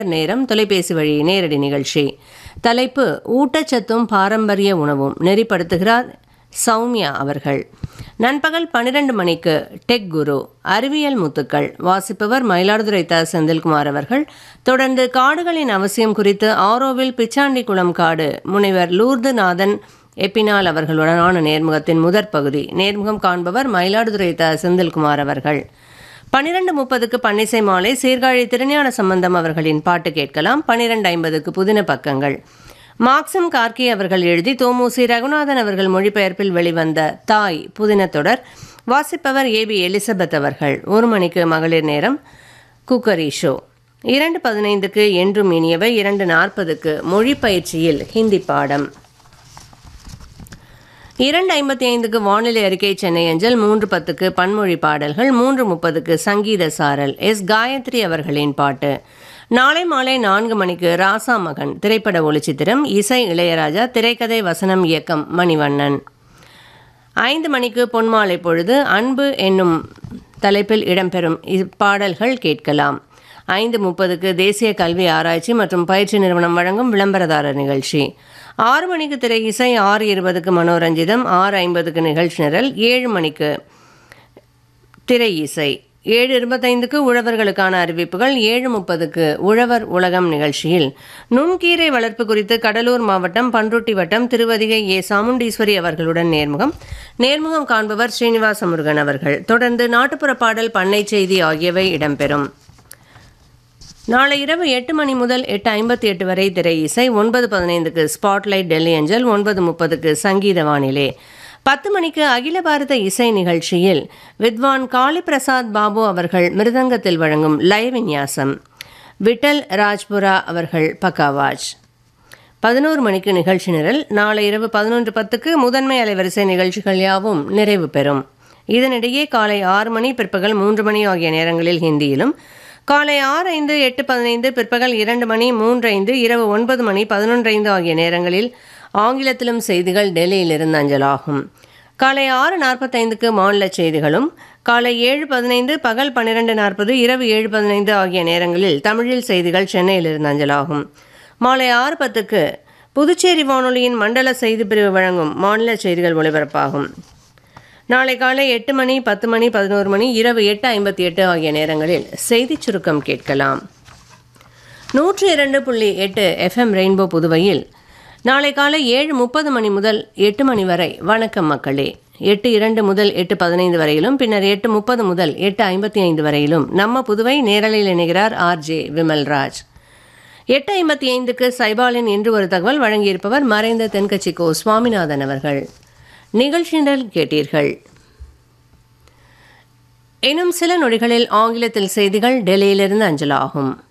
நேரம் தொலைபேசி வழி நேரடி நிகழ்ச்சி தலைப்பு ஊட்டச்சத்தும் பாரம்பரிய உணவும் நெறிப்படுத்துகிறார் சௌமியா அவர்கள் நண்பகல் பன்னிரண்டு மணிக்கு டெக் குரு அறிவியல் முத்துக்கள் வாசிப்பவர் மயிலாடுதுறை த செந்தில்குமார் அவர்கள் தொடர்ந்து காடுகளின் அவசியம் குறித்து ஆரோவில் பிச்சாண்டிக்குளம் காடு முனைவர் லூர்துநாதன் எப்பினால் அவர்களுடனான நேர்முகத்தின் முதற் பகுதி நேர்முகம் காண்பவர் மயிலாடுதுறை த செந்தில்குமார் அவர்கள் பன்னிரண்டு முப்பதுக்கு பன்னிசை மாலை சீர்காழி திருஞான சம்பந்தம் அவர்களின் பாட்டு கேட்கலாம் பன்னிரண்டு ஐம்பதுக்கு புதின பக்கங்கள் மார்க்சிம் கார்கி அவர்கள் எழுதி தோமுசி ரகுநாதன் அவர்கள் மொழிபெயர்ப்பில் வெளிவந்த தாய் புதின தொடர் வாசிப்பவர் ஏ பி எலிசபெத் அவர்கள் ஒரு மணிக்கு மகளிர் நேரம் குக்கரி ஷோ இரண்டு பதினைந்துக்கு என்றும் இனியவை இரண்டு நாற்பதுக்கு மொழி பயிற்சியில் ஹிந்தி பாடம் இரண்டு ஐம்பத்தி ஐந்துக்கு வானிலை அறிக்கை சென்னை அஞ்சல் மூன்று பத்துக்கு பன்மொழி பாடல்கள் மூன்று முப்பதுக்கு சங்கீத சாரல் எஸ் காயத்ரி அவர்களின் பாட்டு நாளை மாலை நான்கு மணிக்கு ராசா மகன் திரைப்பட ஒளிச்சித்திரம் இசை இளையராஜா திரைக்கதை வசனம் இயக்கம் மணிவண்ணன் ஐந்து மணிக்கு பொன்மாலை பொழுது அன்பு என்னும் தலைப்பில் இடம்பெறும் பாடல்கள் கேட்கலாம் ஐந்து முப்பதுக்கு தேசிய கல்வி ஆராய்ச்சி மற்றும் பயிற்சி நிறுவனம் வழங்கும் விளம்பரதாரர் நிகழ்ச்சி ஆறு மணிக்கு திரை இசை ஆறு இருபதுக்கு மனோரஞ்சிதம் ஆறு ஐம்பதுக்கு நிகழ்ச்சி நிரல் ஏழு மணிக்கு திரை இசை ஏழு இருபத்தைந்துக்கு உழவர்களுக்கான அறிவிப்புகள் ஏழு முப்பதுக்கு உழவர் உலகம் நிகழ்ச்சியில் நுண்கீரை வளர்ப்பு குறித்து கடலூர் மாவட்டம் பன்ருட்டி வட்டம் திருவதிகை ஏ சாமுண்டீஸ்வரி அவர்களுடன் நேர்முகம் நேர்முகம் காண்பவர் ஸ்ரீனிவாச முருகன் அவர்கள் தொடர்ந்து நாட்டுப்புற பாடல் பண்ணை செய்தி ஆகியவை இடம்பெறும் நாளை இரவு எட்டு மணி முதல் எட்டு ஐம்பத்தி எட்டு வரை திரை இசை ஒன்பது பதினைந்துக்கு ஸ்பாட்லைட் டெல்லி அஞ்சல் ஒன்பது முப்பதுக்கு சங்கீத வானிலை பத்து மணிக்கு அகில பாரத இசை நிகழ்ச்சியில் வித்வான் காளிபிரசாத் பாபு அவர்கள் மிருதங்கத்தில் வழங்கும் லய விநியாசம் விட்டல் ராஜ்புரா அவர்கள் பக்காவாஜ் பதினோரு மணிக்கு நிகழ்ச்சி நிரல் நாளை இரவு பதினொன்று பத்துக்கு முதன்மை அலைவரிசை நிகழ்ச்சிகள் யாவும் நிறைவு பெறும் இதனிடையே காலை ஆறு மணி பிற்பகல் மூன்று மணி ஆகிய நேரங்களில் ஹிந்தியிலும் காலை ஆறு ஐந்து எட்டு பதினைந்து பிற்பகல் இரண்டு மணி மூன்று ஐந்து இரவு ஒன்பது மணி பதினொன்று ஐந்து ஆகிய நேரங்களில் ஆங்கிலத்திலும் செய்திகள் டெல்லியிலிருந்து அஞ்சலாகும் காலை ஆறு நாற்பத்தைந்துக்கு மாநில செய்திகளும் காலை ஏழு பதினைந்து பகல் பன்னிரெண்டு நாற்பது இரவு ஏழு பதினைந்து ஆகிய நேரங்களில் தமிழில் செய்திகள் சென்னையிலிருந்து அஞ்சலாகும் மாலை ஆறு பத்துக்கு புதுச்சேரி வானொலியின் மண்டல செய்தி பிரிவு வழங்கும் மாநில செய்திகள் ஒலிபரப்பாகும் நாளை காலை எட்டு மணி பத்து மணி பதினோரு மணி இரவு எட்டு ஐம்பத்தி எட்டு ஆகிய நேரங்களில் செய்தி சுருக்கம் கேட்கலாம் நூற்றி இரண்டு புள்ளி எட்டு எஃப்எம் ரெயின்போ புதுவையில் நாளை காலை ஏழு முப்பது மணி முதல் எட்டு மணி வரை வணக்கம் மக்களே எட்டு இரண்டு முதல் எட்டு பதினைந்து வரையிலும் பின்னர் எட்டு முப்பது முதல் எட்டு ஐம்பத்தி ஐந்து வரையிலும் நம்ம புதுவை நேரலில் இணைகிறார் ஆர் ஜே விமல்ராஜ் எட்டு ஐம்பத்தி ஐந்துக்கு சைபாலின் இன்று ஒரு தகவல் வழங்கியிருப்பவர் மறைந்த தென்கட்சி கோ சுவாமிநாதன் அவர்கள் நிகழ்ச்சியினர் கேட்டீர்கள் இன்னும் சில நொடிகளில் ஆங்கிலத்தில் செய்திகள் டெல்லியிலிருந்து அஞ்சலாகும்